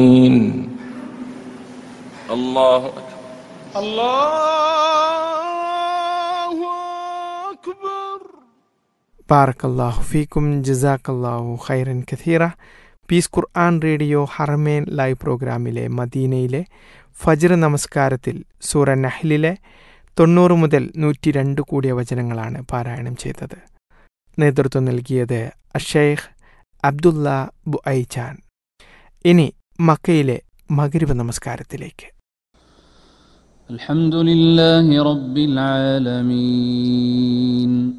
الله أكبر الله أكبر ബാറക്കല്ലാഹു ഫീക്കും ജസാക്കല്ലാഹു ഖൈറൻ കഥീറ peace Quran radio Haramain live പ്രോഗ്രാമിലെ മദീനയിലെ ഫജ്ർ നമസ്കാരത്തിൽ സൂറ നഹ്ലിലെ തൊണ്ണൂറ് മുതൽ നൂറ്റി രണ്ട് കൂടിയ വചനങ്ങളാണ് പാരായണം ചെയ്തത് നേതൃത്വം നൽകിയത് അഷേഖ് അബ്ദുല്ല ബുഐചാൻ ഇനി മക്കയിലെ മകരിബ് നമസ്കാരത്തിലേക്ക് الحمد لله رب العالمين